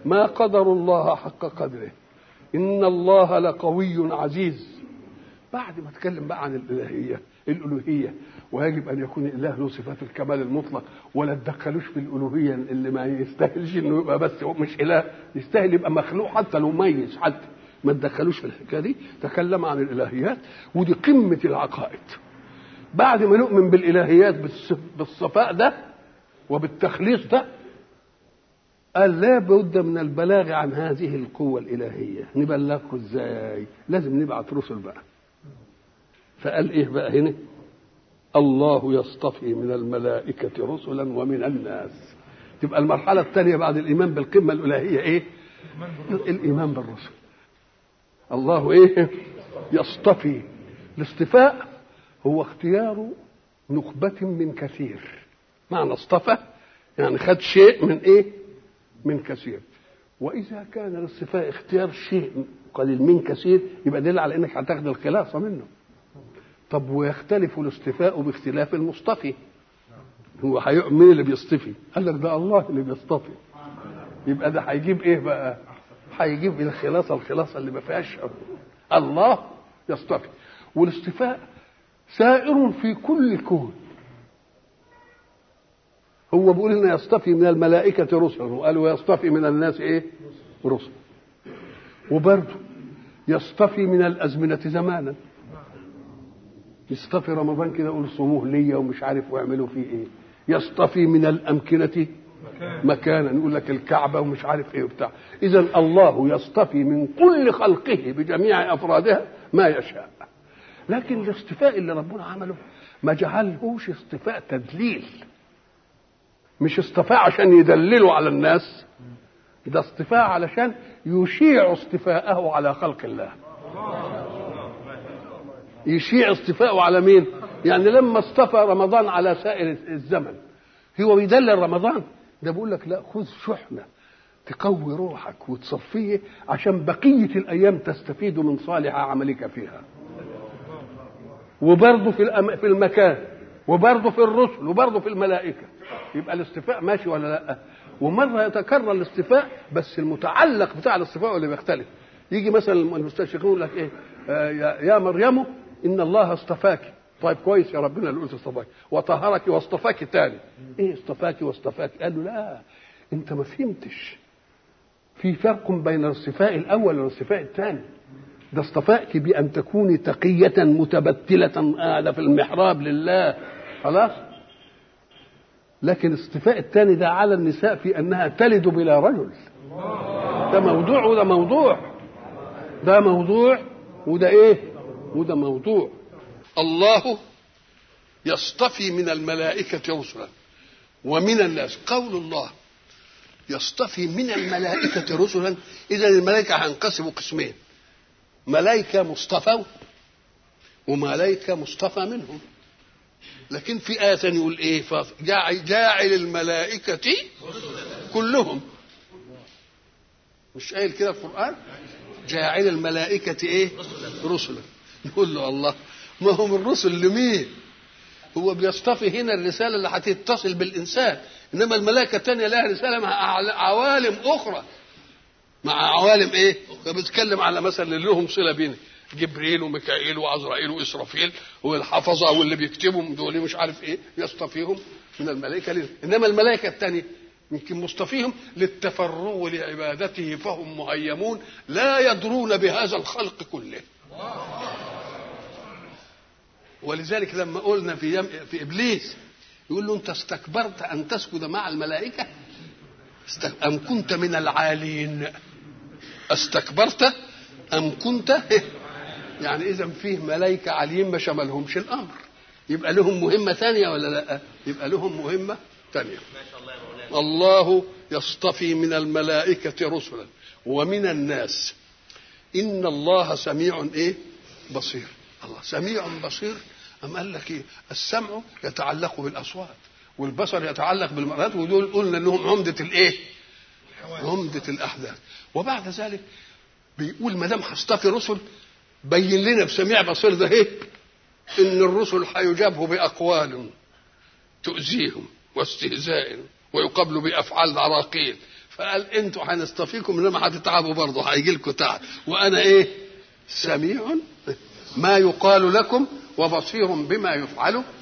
ما قدر الله حق قدره إن الله لقوي عزيز بعد ما اتكلم بقى عن الإلهية الألوهية ويجب أن يكون الإله له صفات الكمال المطلق ولا تدخلوش في الألوهية اللي ما يستاهلش إنه يبقى بس هو مش إله يستاهل يبقى مخلوق حتى لو ميز حتى ما تدخلوش في الحكاية دي تكلم عن الإلهيات ودي قمة العقائد بعد ما نؤمن بالإلهيات بالصفاء ده وبالتخليص ده قال لا بد من البلاغ عن هذه القوة الإلهية نبلغكم ازاي لازم نبعت رسل بقى فقال ايه بقى هنا الله يصطفي من الملائكة رسلا ومن الناس تبقى المرحلة الثانية بعد الإيمان بالقمة الإلهية إيه؟ الإيمان بالرسل الله إيه؟ يصطفي الاصطفاء هو اختيار نخبة من كثير معنى اصطفى يعني خد شيء من إيه؟ من كثير وإذا كان الاصطفاء اختيار شيء قليل من كثير يبقى دل على إنك هتاخد الخلاصة منه طب ويختلف الاصطفاء باختلاف المصطفي هو هيؤمن مين اللي بيصطفي قال لك ده الله اللي بيصطفي يبقى ده هيجيب ايه بقى هيجيب الخلاصه الخلاصه اللي ما فيهاش الله يصطفي والاصطفاء سائر في كل الكون هو بيقول لنا يصطفي من الملائكة رسلا وقال ويصطفي من الناس ايه؟ رسل وبرضه يصطفي من الأزمنة زمانا يصطفي رمضان كده يقول صوموه ليا ومش عارف واعملوا فيه ايه يصطفي من الامكنه مكانا يقول لك الكعبه ومش عارف ايه وبتاع اذا الله يصطفي من كل خلقه بجميع افرادها ما يشاء لكن الاصطفاء اللي ربنا عمله ما جعلهوش اصطفاء تدليل مش اصطفاء عشان يدللوا على الناس ده اصطفاء علشان يشيع اصطفاءه على خلق الله يشيع اصطفاءه على مين يعني لما اصطفى رمضان على سائر الزمن هو بيدلل رمضان ده بيقول لك لا خذ شحنه تقوي روحك وتصفيه عشان بقيه الايام تستفيد من صالح عملك فيها وبرضه في الأم... في المكان وبرضه في الرسل وبرضه في الملائكه يبقى الاصطفاء ماشي ولا لا ومره يتكرر الاصطفاء بس المتعلق بتاع الاصطفاء اللي بيختلف يجي مثلا المستشرقين يقول لك ايه آه يا مريم ان الله اصطفاك طيب كويس يا ربنا اللي قلت اصطفاك وطهرك واصطفاك تاني ايه اصطفاك واصطفاك قال له لا انت ما فهمتش في فرق بين الاصطفاء الاول والاصطفاء الثاني ده اصطفاك بان تكوني تقيه متبتله قاعده في المحراب لله خلاص لكن الاصطفاء الثاني ده على النساء في انها تلد بلا رجل ده موضوع وده موضوع ده موضوع وده ايه وده موضوع الله يصطفي من الملائكة رسلا ومن الناس قول الله يصطفي من الملائكة رسلا إذا الملائكة هينقسموا قسمين ملائكة مصطفى وملائكة مصطفى منهم لكن في آية يقول إيه جاعل الملائكة كلهم مش قايل كده في القرآن جاعل الملائكة إيه رسلا نقول له الله ما هم الرسل لمين هو بيصطفي هنا الرسالة اللي هتتصل بالإنسان إنما الملائكة الثانية لها رسالة مع عوالم أخرى مع عوالم إيه بيتكلم على مثلا اللي لهم صلة بين جبريل وميكائيل وعزرائيل وإسرافيل والحفظة واللي بيكتبهم دول مش عارف إيه يصطفيهم من الملائكة ليه. إنما الملائكة الثانية يمكن مصطفيهم للتفرغ لعبادته فهم مهيمون لا يدرون بهذا الخلق كله ولذلك لما قلنا في يم... في ابليس يقول له انت استكبرت ان تسجد مع الملائكه است... ام كنت من العالين استكبرت ام كنت يعني اذا فيه ملائكه عاليين ما شملهمش الامر يبقى لهم مهمه ثانيه ولا لا يبقى لهم مهمه ثانيه الله يصطفي من الملائكه رسلا ومن الناس ان الله سميع ايه بصير الله سميع بصير أم قال لك إيه؟ السمع يتعلق بالأصوات والبصر يتعلق بالمرات ودول قلنا انهم عمدة الايه؟ عمدة الأحداث وبعد ذلك بيقول ما دام هصطفي رسل بين لنا بسميع بصير ده ايه؟ ان الرسل هيجابوا بأقوال تؤذيهم واستهزاء ويقابلوا بأفعال عراقيل فقال انتوا هنصطفيكم انما هتتعبوا برضه هيجي لكم تعب وانا ايه؟ سميع ما يقال لكم وبصير بما يفعل